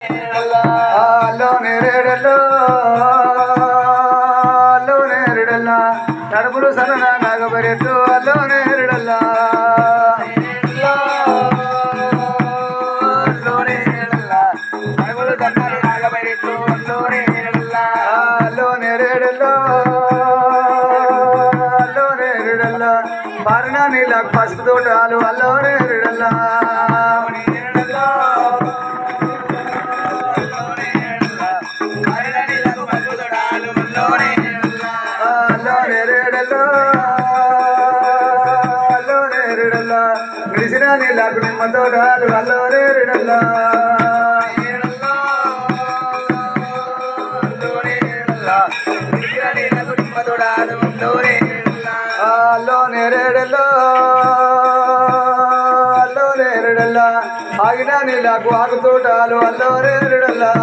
అల్లో నేరేడల్లో అల్లో నేరేడల్లా నడుపులు సన్న నాగబరెట్టు అల్లో నేరేడల్లా అల్లో నేరేడల్లా నడుపులు సన్న నాగబరెట్టు అల్లో నేరేడల్లా అల్లో నేరేడల్లో అల్లో నేరేడల్లా పారిన నీళ్ళకు పసుపు తోటాలు అల్లో నేరేడల్లా అల్లో నేరేడల్లో అల్లో నేరేడల్లా నిలిసిన నీళ్ళకు నిమ్మ తోటాలు అల్లో నేరేడల్లా అల్లో నేరేడల్లో అల్లో నేరేడల్లా ఆగిన నీళ్ళకు ఆకు తోటాలు అల్లో నేరేడల్లా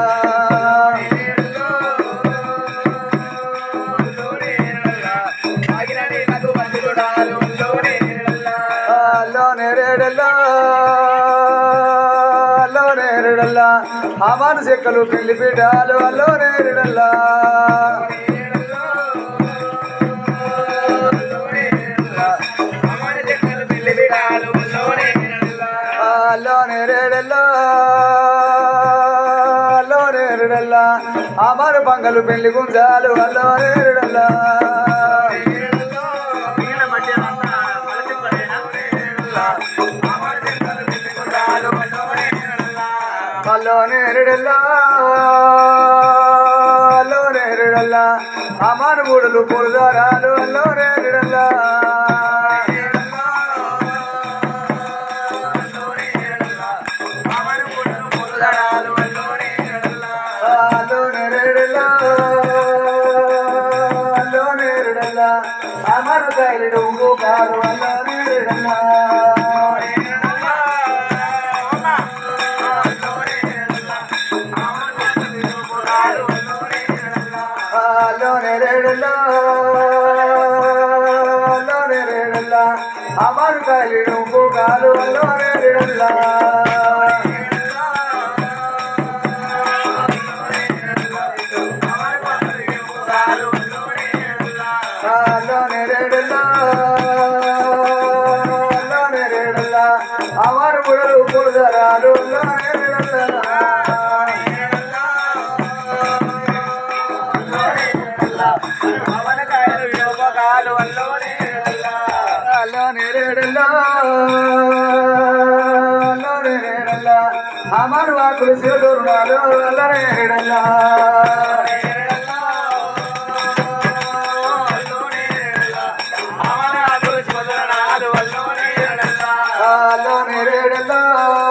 అల్లో నేరేడల్లో అల్లో నేరేడల్లా అమాను చెక్కలు పెళ్లి పీఠాలు అల్లో నేరేడల్లా అల్లో నేరేడల్లో అల్లో నేరేడల్లా అమాను పంగలు పెళ్లి గుంజాలు అల్లో నేరేడల్లా అల్లో నేరేడల్లా అల్లో నేరేడల్లా అమాను మూడులు పూలదారాలు అల్లో నేరేడల్లా అల్లో నేరేడల్లా అల్లో నేరేడల్లా అమరు కైలు కారు అల్లో నేరేడల్లా అల్లో నేరేడల్లా అల్లో నేరేడల్లా అమరు కైలు కారు అల్లో నేరేడల్లా అల్లో నేరేడల్లా అల్లో నేరేడల్లా అమరు గుడలు పూలదారాలు అల్లో నేరేడల్లా అల్లో నేరేడల్లా అల్లో నేరేడల్లా అమరు వాకులు శివదుర్గాలు అల్లో నేరేడల్లా అల్లో నేరేడల్లా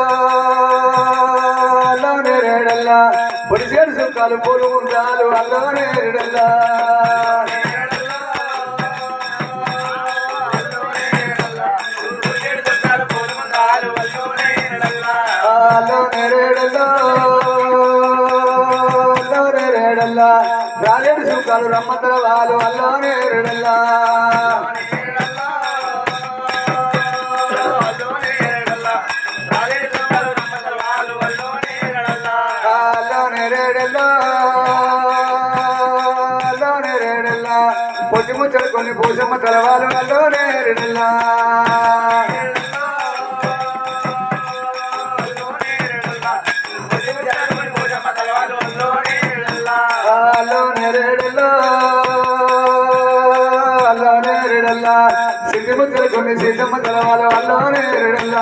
అల్లో నేరేడల్లా పొడిసేడు సుఖాలు పూలు ఉండాలు అల్లో నేరేడల్లా అల్లో నేరేడల్లా అల్లో నేరేడల్లా రాలేడు సుఖాలు రమ్మతల వాళ్ళు అల్లో నేరేడల్లా అల్లో నేరేడల్లా అల్లో నేరేడల్లా పొట్టి ముచ్చలు కొన్ని పూసమ్మ తలవాలు అల్లో నేరేడల్లా అల్లో నేరేడల్లా అల్లో నేరేడల్లా సిద్ధి ముచ్చలు కొన్ని సిద్ధమ్మ తలవాలు అల్లో నేరేడల్లా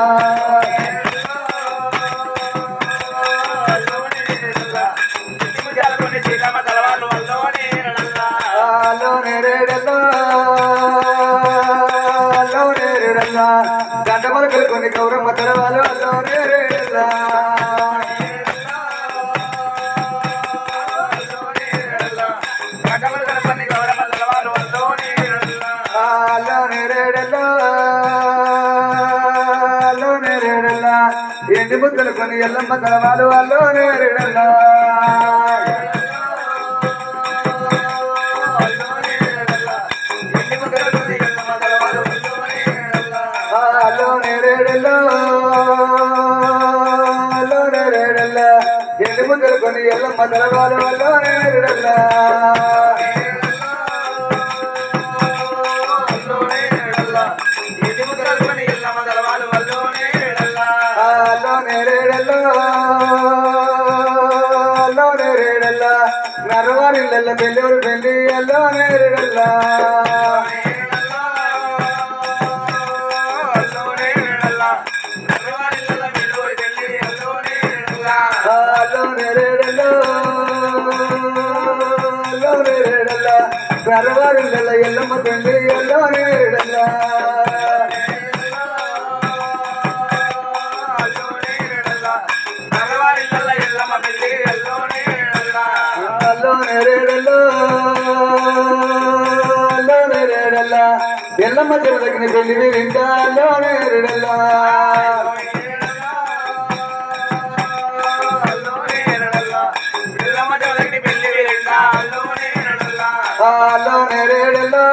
అల్లో నేరేడల్లా అల్లో నేరేడల్లా గంట మొలకలు కొన్ని కౌరమ్మ తలవాలు అల్లో నేరేడల్లా అల్లో నేరేడల్లా అల్లో నేరేడల్లా ఎండి ముద్దలు కొన్ని ఎల్లమ్మ తలవాలు అల్లో నేరేడల్లా అల్లో నేరేడల్లా అల్లో నేరేడల్లా ఎండు ముద్దలు కొని ఎల్లమ్మ తెలవాలు వల్ల నేరుడల్లా అల్లో నేరేడల్లో అల్లో నేరేడల్లా నరవారిల్ల పెళ్ళూరు పెళ్ళి అల్లో నేరేడల్లా అల్లో నేరేడల్లో అల్లో నేరేడల్లా నరవారిల్ల ఎల్లమ్మ పెళ్ళి అల్లో నేరేడల్లా అల్లో నేరేడల్లో అల్లో నేరేడల్లా ఎల్లమ్మ చెవులకి పెళ్లి విరిందా అల్లో నేరేడల్లా అల్లో నేరేడల్లో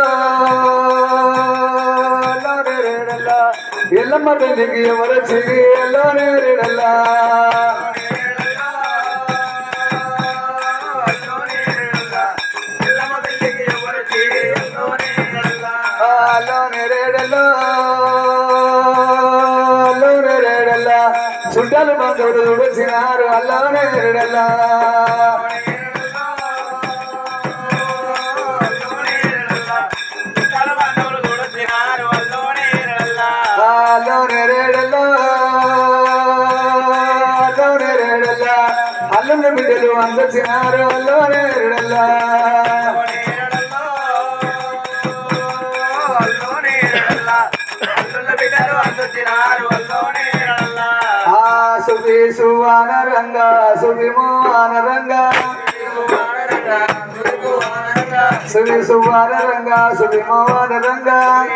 అల్లో నేరేడల్లా ఎల్లమ్మ పెళ్లికి ఎవరు చెవి అల్లో నేరేడల్లా అల్లో నేరేడల్లో అల్లో నేరేడల్లా చుట్టాలు బంధువులు చూడొచ్చినారు అల్లో నేరేడల్లా అల్లో నేరేడల్లో అల్లో నేరేడల్లా అల్లున్న బిడ్డలు అందొచ్చినారు అల్లో నేరేడల్లా ఆ సుబి సువాన రంగా సుబి మోహన రంగా సుబి సువాన రంగా సుబి మోహన రంగా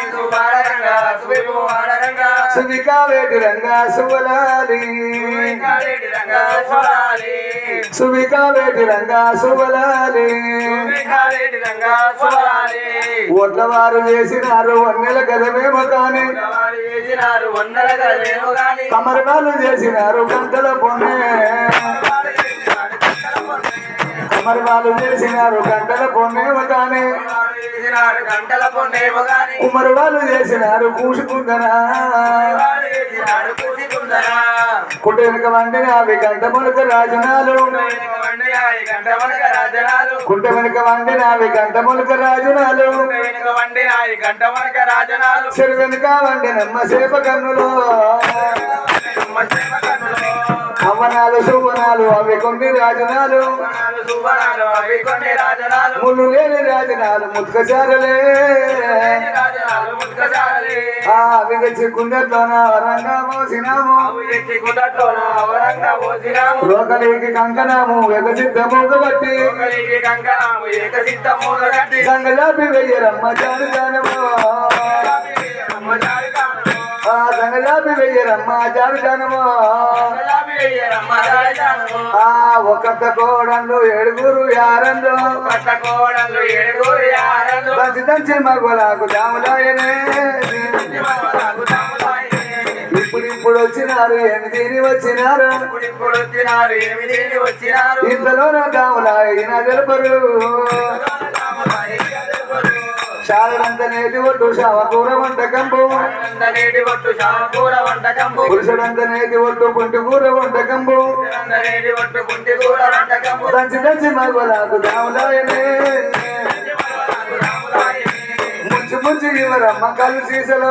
సుబి కావేటి రంగా సువలాలి సుబి కావేటి రంగా సువలాలి ఓట్ల వారు చేసినారు వన్నెల కదమేమో కానీ వందల కలవేమో కానీ కమరకాలు చేసినారు గంటల పొన్నే కమరకాలు చేసినారు గంటల పొన్నేమో కానీ చేసినారు గంటల పొన్నేమో గాని కుమరు వాళ్ళు చేసినారు పూసుకుందనా వాడు చేసినాడు కూసికుందరా కుట వెనుక వండిన అవి గంట మునక రాజనాలు వెనుక వండి గంట వనక రాజనాలు కుంట వెనుక వండిన అవి గంట మునక రాజనాలు వెనుక వండి నాయి గంట వనక రాజనాలు చెరు వెనుక వండినమ్మ సేప కన్నులో అమ్మ సేవ కన్నులో అవనాలు సువనాలు అవి కొన్ని రాజనాలు వనాలు సువనాలు అవి కొన్ని రాజనాలు ముళ్ళు లేని రాజనాలు ముత్కచారలే రాజనాలు ముత్కజాలే ఆ అవి తెచ్చి కుండట్లోన వరంగా మోసినాము అవు ఎత్తి గుడ్డట్లోన అవరంగా పోసినాము రోకలికి కంకణము ఎగసిద్ధము బట్టి ఒకరికి కంకణము ఏకసిద్ధమూల గట్టి సంగజాపి వెయ్యరమ్మ జాను జానము అమ్మ జాడి కానము ఆ సంగజాపి వెయ్యరమ్మ జాను జానము గులాబీ వెయ్యరమ్మ జాడి కానము ఆ ఒకంత కోడళ్ళు ఏడుగురు యారంలో పట్ట కోడలు ఏడుగురు యారలు దంచి దంచి మగవలకు దాములాయనే మగవాళ్ళకు తాములాయే. ఇప్పుడు ఇప్పుడు వచ్చినారు ఎనిమిది వచ్చినారు ఇప్పుడు ఇప్పుడు వచ్చినారు ఎనిమిది వచ్చినారు ఇంతలోన దాములాయన తెలుపరు తాములాయే ఎదురుపరు. శారడంత నేతి ఒడ్డు శావకూర వంటకంపు అందరేటి ఒట్టు శామకూర వంటకంబు పురుషుడంత నేతి ఒడ్డు పుంటి కూర వంటకంపు అందరేటి ఒట్టు కుంటి కూర వంటకంబు దంచి దంచి మగవలకు దాములాయనే మగవాళ్ళకు తాములాయే. ముంచి ముంచి ఇవరమ్మ కళ్ళు సీసలో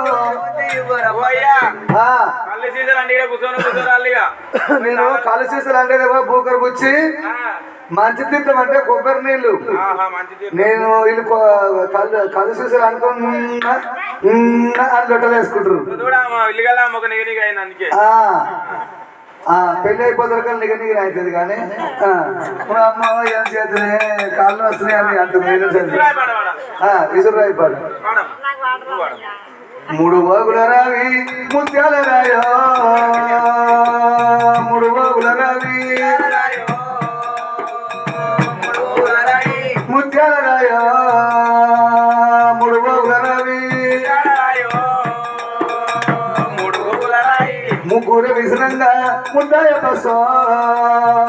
ఓయ్యా, ఆ, కళ్ళు సీసాలు అంటే ఈడ కూర్చొని కూర్చోరాలిగా. నేను కళ్ళు సీసలు అంటే బూకర్ బుచ్చి ఆ, మంచి తీర్థం అంటే కొబ్బరి నీళ్లు ఆహా, మంచి తీర్పు. నేను వీళ్ళు కొ- కళ్ళు కళ్ళు సీసలు అనుకున్నా అని లొట్టలు వేసుకుంటారు నువ్వు కూడా మా ఇల్లుగల ఒక నిగనిగ అయింది అందుకే ఆ, ఆ, పెళ్లి అయిపోతారు కానీ నిగ నిగ అవుతుంది కానీ ఆ, మా అమ్మ ఏం చేస్తుంది కాళ్ళు వస్తున్నాయి అని అంటుంది నేను చదివి. రాయి పాడ పాడ. ఆ, ఇసురు అయిపోయాడు పాడమ్మ. నువ్వు పాడు. మూడు బాగుల రావి ముత్యాల రాయో మూడు బాగుల రావి రాయో, మూడు రాయి, ముత్యాల రాయో మూడు బాగుల రావి రాయో, మూడు గోపుల రాయి, ముగ్గురు విసరంగా ముద్దాయ బస్సో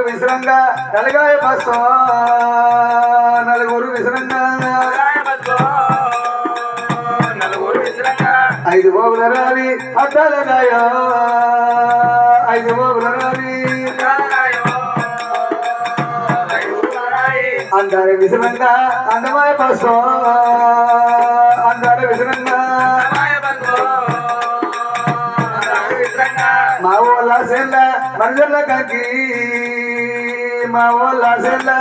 విసరంగా నలగాయ బస్సు నలుగురు విసరంగా నలుగురు విసిరంగా ఐదు బోగుల రావి అడ్డాల గాయ ఐదు బోగుల రావి రాయో ఐదుగురు రాయి అందరి విసరంగా అందమాయ బస్సు అందరి విసరంగా మా ఊళ్ళ సెల్ల మనుషుల కంకి మా ఊళ్ళ సెల్ల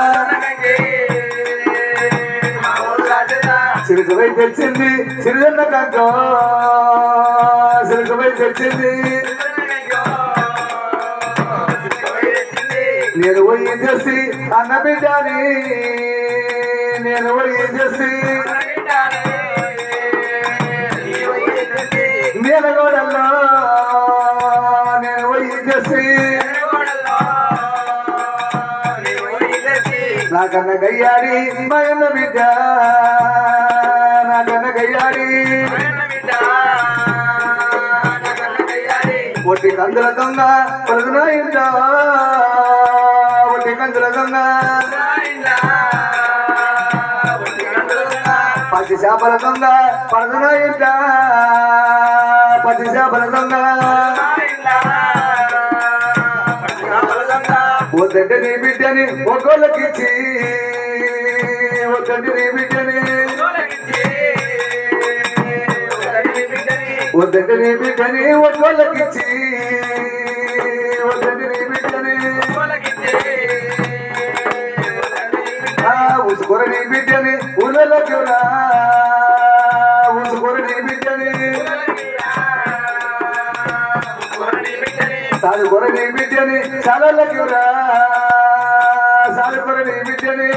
సిరుకుపై తెచ్చింది సిరిజన్న కంక సిరుకుపై తెచ్చింది నేను పోయి చేసి అన్న బిడ్డని నేను పోయి చేసి నేను గోడల్లో నేను పోయి చేసి నాకన్న గయ్యాడి మా అన్న బిడ్డ నాకన్న గయ్యాడి ఒట్టి కందుల దొంగ పలుకున ఇంట ఒట్టి కందుల దొంగ పచ్చి చేపల దొంగ పలుకున ఇంట పచ్చి చేపల దొంగ వద్దంటే నీ బిడ్డని ఒక్కోళ్ళకిచ్చి వద్దంటే నీ బిడ్డని వద్దంటే నీ బిడ్డని ఒక్కోళ్ళకిచ్చి వద్దంటే నీ బిడ్డని ఆ ఉసుకోర నీ బిడ్డని ఊళ్ళలోకి రా ఉసుకోర నీ బిడ్డని సాదుకొర నీ బిడ్డని సాలలోకి రా సాదుకొర నీ బిడ్డని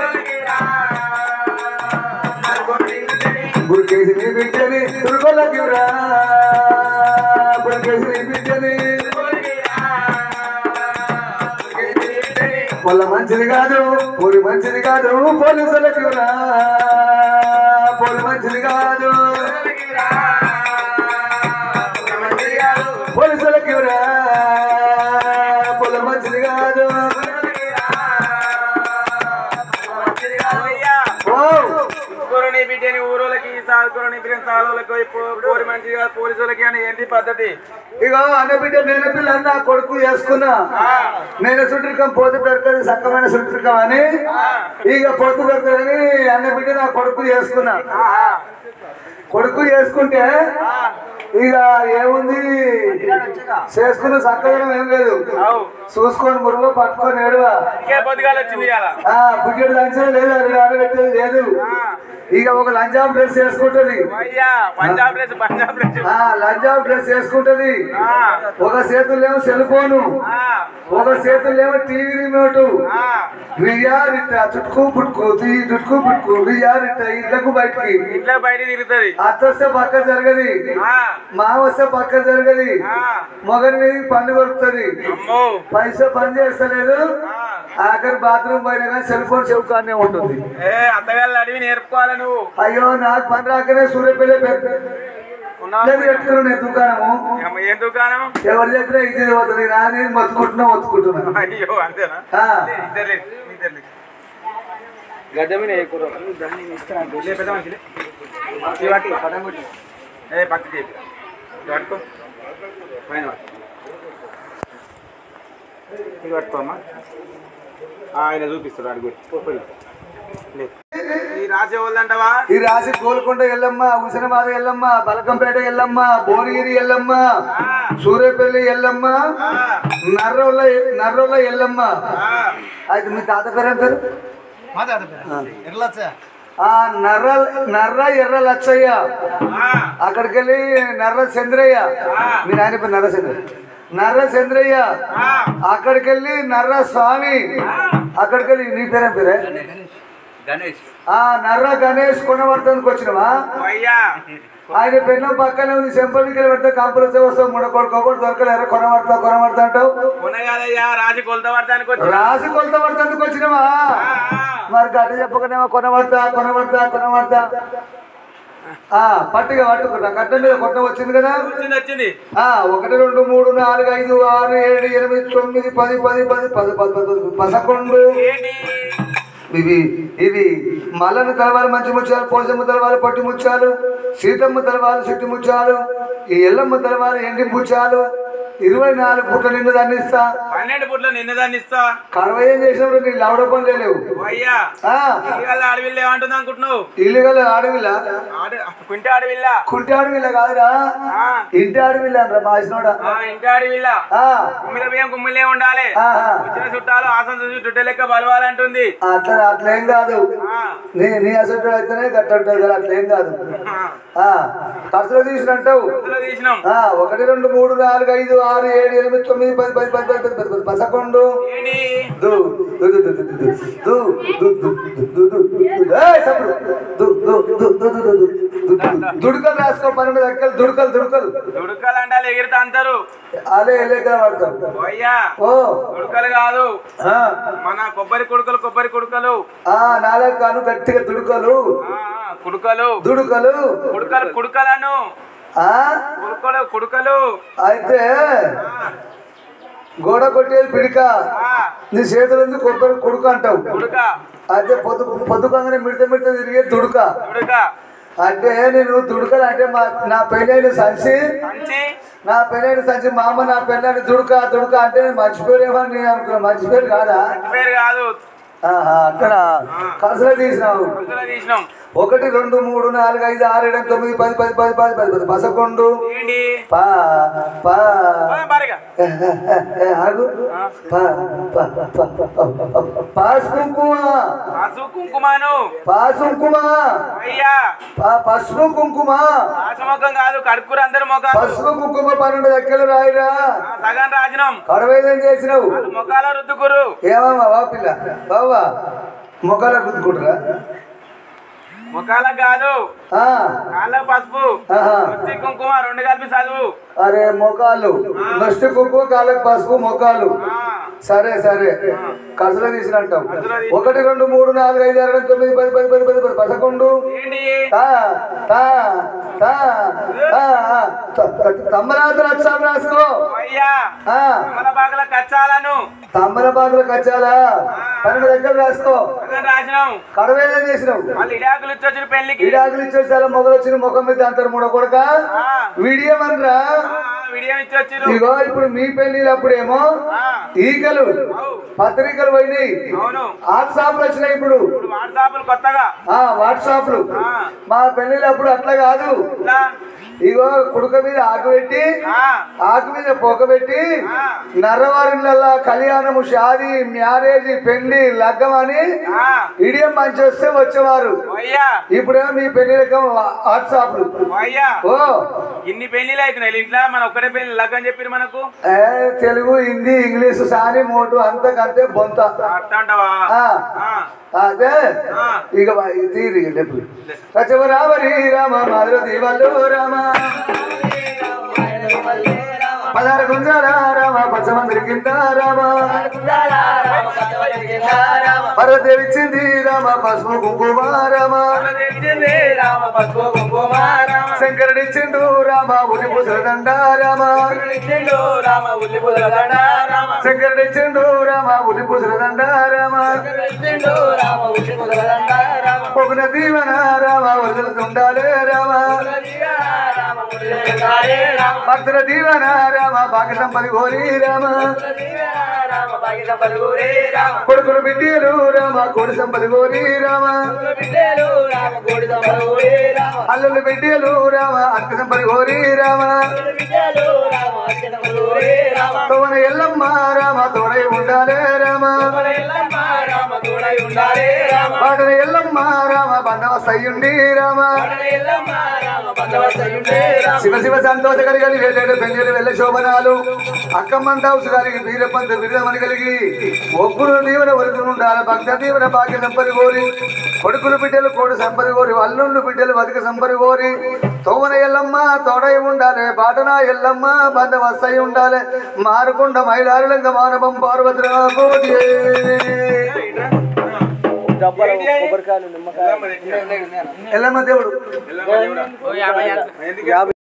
బురికేసి నీ బిడ్డని తురుకొల్లకి రా బురికేసి నీ బిడ్డని పొల్ల మంచిది కాదు ఊరి మంచిది కాదు పోలీసులకి రా పొలి మంచిది కాదు పోలీసులకి రా పొల మంచిది కాదు ఓ ఊరుని బిడ్డని ఊరోళ్ళకి సాదుకుని బిడ్డని సాధువులకి పోరి మంచిగా పోలీసులకి అని ఏంటి పద్ధతి ఇగో అన్న బిడ్డ నేను పిల్లలు నా కొడుకు చేసుకున్నా నేను సుట్రికం పోతే దొరకదు సక్కమైన సుట్రికం అని ఇక పొత్తు దొరకదని అన్న బిడ్డ నా కొడుకు చేసుకున్నా కొడుకు చేసుకుంటే ఇక ఏముంది చేసుకున్న సక్కదనం ఏం లేదు అవు చూసుకొని మురుగు పట్టుకొని ఏడువా ఇంకే పొద్దుగాలు వచ్చింది ఇలా ఆ బుడ్డెడు లంచం లేదు అది ఆడబెట్టేది లేదు ఇక ఒక లంజాం డ్రెస్ వేసుకుంటది అయ్యా పంజాబ్ ప్లేస్ పంజాబ్ ప్లేస్ ఆ లంజాం డ్రెస్ వేసుకుంటది ఒక చేతులేమో సెల్ ఫోను ఒక చేతులేమో టీవీ రిమోట్ వియారిట చుట్టుకు పుట్టుకు తీ చుట్టుకు పుట్టుకు వియారిట ఇళ్ళకు బయటికి ఇట్లా బయట తిరుగుతుంది అత్త వస్తే పక్క జరగది మా వస్తే పక్క జరగది మొగని మీద పన్ను కొడుతుంది అమ్మో పైసా పని చేస్తలేదు ఆఖరి బాత్రూమ్ పైన కానీ సెల్ ఫోన్ చెవుకానే ఉంటుంది ఏ అత్తగాళ్ళు అడివి నేర్పుకోవాలి నువ్వు అయ్యో నాకు పని రాకనే సూర్యపల్లి ఉన్నావా? పెట్టుకున్నాను నేను దుకాణము ఏమ్మ, ఏం దుకాణం ఎవరి దగ్గర ఇది పోతుంది నా నేను మొత్తుకుంటున్నా మొత్తుకుంటున్నా అయ్యో అంతేనా ఆ. ఇద్దరు ఇద్దరు గడ్డ మీద ఏ కూర లే, పెద్ద మనిషి, లే. ఇది పట్టు. ఏ పక్క చేయి ఇది పట్టుకో పైన పట్టు. ఇది పట్టుకోమ్మా ఆ, ఆయన చూపిస్తాడు అడుగు పోయి లే. ఈ రాసే వాళ్ళంటవా ఈ రాశి గోల్కొండ ఎల్లమ్మ హుసనాబాద్ ఎల్లమ్మ బలకంపేట ఎల్లమ్మ భువనగిరి ఎల్లమ్మ సూర్యపల్లి ఎల్లమ్మ నర్రోళ్ళ నర్రోళ్ళ ఎల్లమ్మ అది మీ తాత పేరు ఏం పేరు ఆ నర్ర నర్ర ఎర్ర లచ్చయ్య అక్కడికి వెళ్ళి నర్ర చంద్రయ్య మీ నాయన పేరు నర్ర చంద్రయ్య నర్ర చంద్రయ్య అక్కడికి వెళ్ళి నర్ర స్వామి అక్కడికి వెళ్ళి నీ పేరేం పేరే ఆ నర్ర గణేష్ కొనవర్తానికి వచ్చినవా అయ్యా ఆయన పెన్ను పక్కనే ఉంది చెంపలికలు పెడితే కాంపులు వచ్చే వస్తాం ముడకొడుకోకూడదు దొరకలేరు కొనవర్తా కొనవర్తా అంటావు ఉన్నగాదయ్యా రాజు కొలత పడతానికి వచ్చి రాసి కొలత పడతానికి వచ్చినవా మరి గట్ట చెప్పకనేమో కొనవర్తా కొనవర్తా కొనవర్తా ఆ పట్టిగా పట్టుకున్నా కట్ట మీద కొట్ట వచ్చింది కదా వచ్చింది వచ్చింది ఆ ఒకటి రెండు మూడు నాలుగు ఐదు ఆరు ఏడు ఎనిమిది తొమ్మిది పది పది పది పది పది పది పది పదకొండు ఏంటి ఇవి ఇవి మల్లన్న తలవారు మంచి ముత్యాలు పోసమ్మ తలవారు పట్టి ముత్యాలు సీతమ్మ తలవారు చుట్టి ముత్యాలు ఈ ఎల్లమ్మ తలవారు ఎండి ముత్యాలు ఇరవై నాలుగు పుట్ల నిన్ను దాన్ని ఇస్తా పన్నెండు పుట్ల నిన్న దాన్ని ఇస్తా కరవై ఏం చేసినప్పుడు నీ లవడ పనులు లేవు అయ్యా ఆ, ఇవాళ అడవిల్లు ఏమంటుంది అనుకుంటున్నావు ఇల్లు గల అడవిలా ఆడ కుంటే అడవిల్లా కుంటి అడవిలా కాదురా ఆ, ఇంటి అడవిలా అంటారా మాసినోడా ఆ, ఇంటి అడవిల్లా ఆ, కుమ్మిల బియ్యం కుమ్మిలే ఉండాలి ఆహా. వచ్చిన చుట్టాలు ఆసం చూసి చుట్ట లెక్క బలవాలంటుంది అట్లా అట్లేం కాదు ఆ, నీ నీ అసలు అయితేనే గట్ట ఉంటుంది కదా అట్లేం కాదు ఆ, ఆ, ఖర్చులో తీసినంటావు అందులో తీసినాం ఆ, ఒకటి రెండు మూడు నాలుగు ఐదు ఆరు ఏడు ఎనిమిది తొమ్మిది పది పది పది పది పది పది పది పదకొండు ఏంటి దు దు దు దు దు దు దు దు దు దు దు దు దు ఏయ్ సప్పుడు దు దు దు దు దు దు దు దు దు దుడుకలు రాసుకో పన్నెండు దక్కలు దుడుకలు దుడుకలు దుడుకలు అంటే ఎగిరితే అంటారు అదే ఎల్లెక్కల పడతాం అయ్యా ఓ కుడుకలు కాదు ఆ, మన కొబ్బరి కుడుకలు కొబ్బరి కుడుకలు ఆ నాలుగు కాను గట్టిగా దుడుకలు ఆ, ఆ, కుడుకలు దుడుకలు కుడుకలు కుడుకలను ఆ కుడుకలు కుడుకలు అయితే ఆ, గోడ కొట్టేది పిడిక ఆ, నీ చేతులు ఎందుకు కొబ్బరి కొడుకు అంటావు కుడుక అయితే పొద్దు పొద్దుకంగానే మిడత మిడత తిరిగే దుడుక కుడుక అంటే నేను దుడుకలు అంటే మా నా పెళ్ళైన సంచి కంచి నా పెళ్ళైన సంచి మా అమ్మ నా పెళ్ళైన దుడుక దుడుక అంటే మర్చిపోయేమో నేను అనుకున్నా మర్చిపోయారు కాదా పేరు కాదు ఆహా, అక్కడ కసలో తీసినావు అందులో తీసినాం ఒకటి రెండు మూడు నాలుగు ఐదు ఆరు ఏడు ఎనిమిది, తొమ్మిది పది పది పది పది పది పది పదకొండు ఏంటి పా పా పోదాం బారిగా ఏ, ఏ, ఏ, ఆగు పా పా పా పా పాస్ కుంకుమ పసు కుంకుమాను పాసుంకుమ అయ్యా పసుపు కుంకుమ ఆసముఖం కాదు కడుక్కురు అందరు ముఖాలు పసుపు కుంకుమ పన్నెండు దక్కలు రాయిరా ఆ, సగం రాజినం కడవేదేం చేసినావు వాళ్ళు ముఖాల రుద్దుకురు ఏమమ్మా బా పిల్ల బావా మొక్కల గుద్దుకుంటారా ముఖాలకు కాదు ఆ, కాళ్ళకు పసుపు ఆహా. పచ్చి కుంకుమ రెండు కలిపి చదువు అరే మొక్కలు నష్టి కుంకుమ కాళ్ళకి పసుపు మొక్కలు ఆ, సరే సరే కసలో తీసినట్టావు కసలో తీసి- ఒకటి రెండు మూడు నాలుగు ఐదు ఆరు ఏడు, తొమ్మిది పది పది పది పది పది పదకొండు ఏంటి తా తా తా తా త- త- తమ్మరాత్రి అక్షరాలు రాసుకో అయ్యా ఆ, కమల బాగల కచ్చాలను తమ్మలపాకులు కచ్చాలా పన్నెండు దగ్గర రాసుకో సగం రాసినాం కడవేదేం చేసినావు వాళ్ళు ఇడాకులు ఇచ్చొచ్చిన పెళ్లికి విడాకులు ఇచ్చేసాల మొగలు వచ్చిన ముఖం మీద అంటారు మూడ కొడక ఆ, వీడియో అనరా ఆ, విడియం ఇచ్చొచ్చిరు ఇగో ఇప్పుడు మీ పెళ్లిలు అప్పుడేమో ఆ, ఈకలు అవు, పత్రికలు పోయినాయి అవును వాట్సాప్లు వచ్చినాయి ఇప్పుడు ఇప్పుడు వాట్సాప్లు కొత్తగా ఆ వాట్సాప్లు ఆ, మా పెళ్లిలు అప్పుడు అట్లా కాదు ఇట్లా, ఇగో కుడుక మీద ఆకు పెట్టి ఆ, ఆకు మీద పొగ పెట్టి ఆ, నర్రవారిళ్ళ కళ్యాణము షాది మ్యారేజ్ పెళ్లి లగ్గం అని ఆ, ఇడియం మంచి వస్తే వచ్చేవారు అయ్యా ఇప్పుడేమో మీ పెళ్లి రకం వాట్సాప్లు అయ్యా ఓ ఇన్ని పెళ్లిలు అవుతున్నాయి ఇంట్లో మన ఒక్కడే పెళ్లి లగ్గం చెప్పిరు మనకు ఏ, తెలుగు హిందీ ఇంగ్లీష్ సాని మోటు అంతకంతే బొంత అట్లా అంటావా ఆ, ఆ, అదే ఆ. ఇక వా- ఇది తీరి లేపు రచవ రామరి రామ మాధుర దీవల్లు రామ పదహారు గుంజాల రామ పచ్చమందిరి కింద రామ పరదేవిచ్చింది రామ పసుపు కుంకుమ రామ శంకరుడిచ్చిండు రామ ఉలి పుసరదండ రామ శంకరుడిచ్చిండు రామ ఉలి పుసరదండ రామ పొగున దీవన రామ వదులుతుండాలే రామ భక్తుల దీవన రామ భాగ్య సంపది కోరి రామ కొడుకులు బిడ్డలు రామ కోడి సంపది కోరి రామ అల్లులు బిడ్డలు రామ అక్క సంపది కోరి రామ తోన ఎల్లమ్మ రామ తోడై ఉండాలే రామ పాటన ఎల్లమ్మ రామ బంధవ సయ్యుండి రామ శివ శివ సంతోష కలిగి వెళ్ళాడు పెంజలు వెళ్ళ శోభనాలు అక్కమ్మంత హౌస్ కలిగి వీరపంత విరుదమని కలిగి ఒప్పులు దీవెన వరకు ఉండాలి భక్త దీవెన భాగ్య సంపరి కోరి కొడుకులు బిడ్డలు కోడి సంపరి కోరి అల్లుళ్ళు బిడ్డలు బతిక సంపరి కోరి తోవన ఎల్లమ్మ తోడై ఉండాలి బాటన ఎల్లమ్మ బంధ వస్తయి ఉండాలి మారుకుండ మైలారులంగ మానవం పార్వతి కోటి డబ్బాలు ఏంటి అయ్యి? కొబ్బరికాయలు నిమ్మకాయలు ఎల్లమ్మ దగ్గర. ఎల్లమ్మ దేవుడు ఎల్లమ్మ దేవుడా? ఎందుకు యాభై